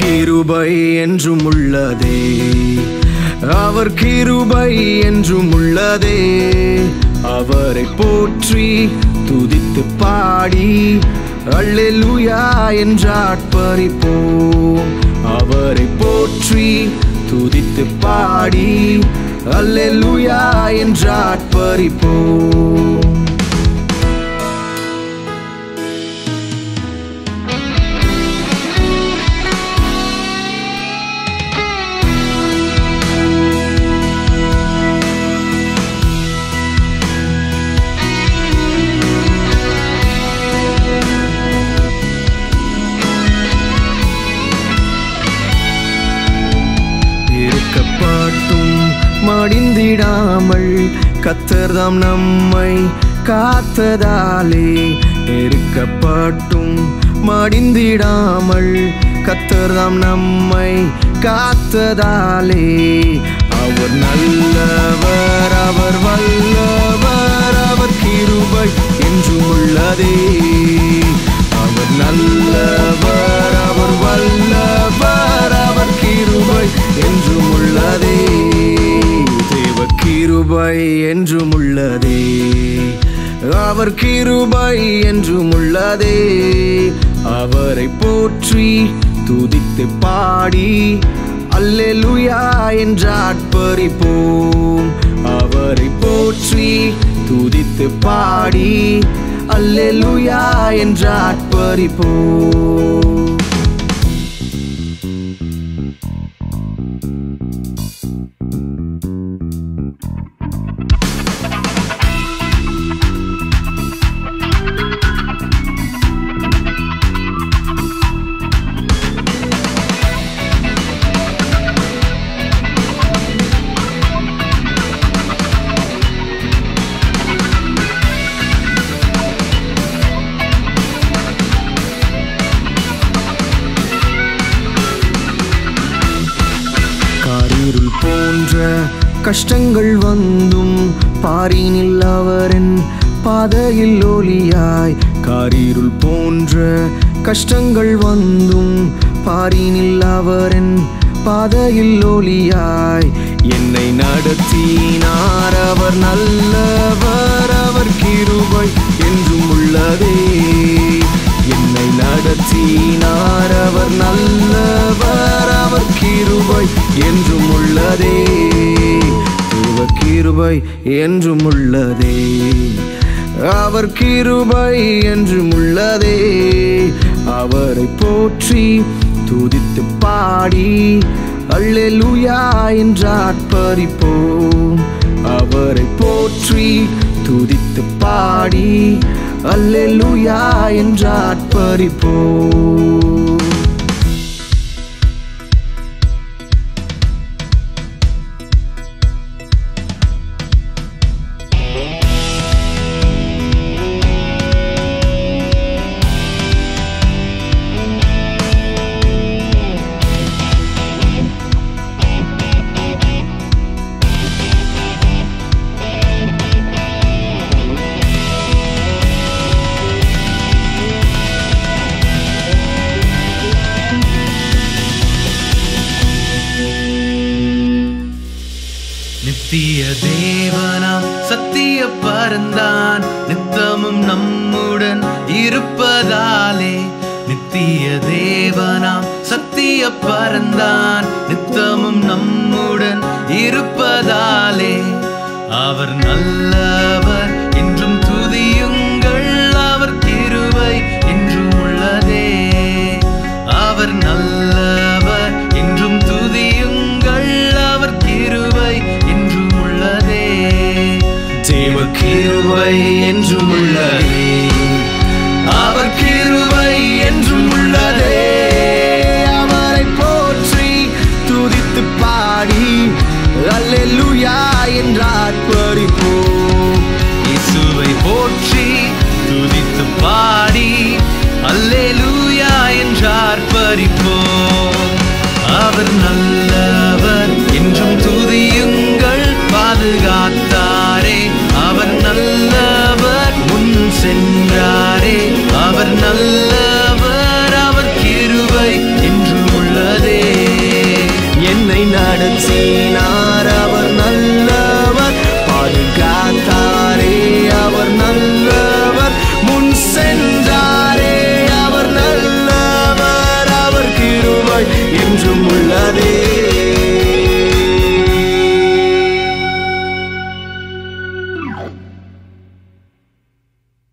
கிருபை என்றும் உள்ளதே அவர் கிருபை என்றும் உள்ளதே அவரை போற்றி துதித்து பாடி அல்லேலூயா என்றாட்பரிப்போம் அவரை போற்றி துதித்து பாடி அல்லேலூயா என்றாட்பரிப்போம் இருக்கப்பட்டும் மடிந்திடாமல் கத்தர்தாம் நம்மை காத்ததாலே இருக்கப்பட்டும் மடிந்திடாமல் கத்தர்தாம் நம்மை காத்ததாலே அவர் நல்லவர் அவர் வல்லவர் அவர் கிருபை என்றும் உள்ளதே அவர் நல்லவர் அவர் வல்லவர் அவர் கிருபை என்றும் உள்ளதே தேவ கிருபை என்றும் உள்ளதே அவர் கிருபை என்றும் உள்ளதே அவரை போற்றி துதித்து பாடி அல்லேலூயா என்றாட்பரிப்போம் அவரை போற்றி துதித்து பாடி அல்லேலூயா என்றாட்பரிப்போம் காரிருள் போன்ற கஷ்டங்கள் வந்தும் பாரினில் அவரின் பாதையில் ஒளியாய் காரிருள் போன்ற கஷ்டங்கள் வந்தும் பாரினில் அவரின் பாதையில் ஒளியாய் என்னை நடத்தினார் அவர் நல்லவர் அவர் கிருபை என்றும் உள்ளதே என்னை நடத்தினார் அவர் நல்லவர் அவர் கிருபை என்றும் உள்ளதே தேவ கிருபை என்றும் உள்ளதே அவர் கிருபை என்றும் உள்ளதே அவரை போற்றி துதித்து பாடி அல்லேலூயா என்றாட்பரிப்போம் அவரை போற்றி துதித்து பாடி அல்லேலூயா என்றாட்பரிப்போம் நித்திய தேவனாம் சத்திய பரந்தான் நித்தமும் நம்முடன் இருப்பதாலே நித்திய தேவனாம் சத்திய பரந்தான் நித்தமும் நம்முடன் இருப்பதாலே அவர் நல்லவர் என்றும் துதியுங்கள் அவர் கிருபை என்றும் உள்ளதே அவர் நல்லவர் என்றும் துதியுங்கள் அவர் கிருபை என்றும் உள்ளதே தேவ கிருபை என்றும் உள்ளதே அவர் கிருபை என்றும் உள்ளதே அவரை போற்றி துதித்து பாடி அல்லேலூயா என்றாட்பரிப்போம் இயேசுவை போற்றி துதித்து பாடி அல்லேலூயா என்றார் பறிப்போம் அவர் நல்லவர் என்றும்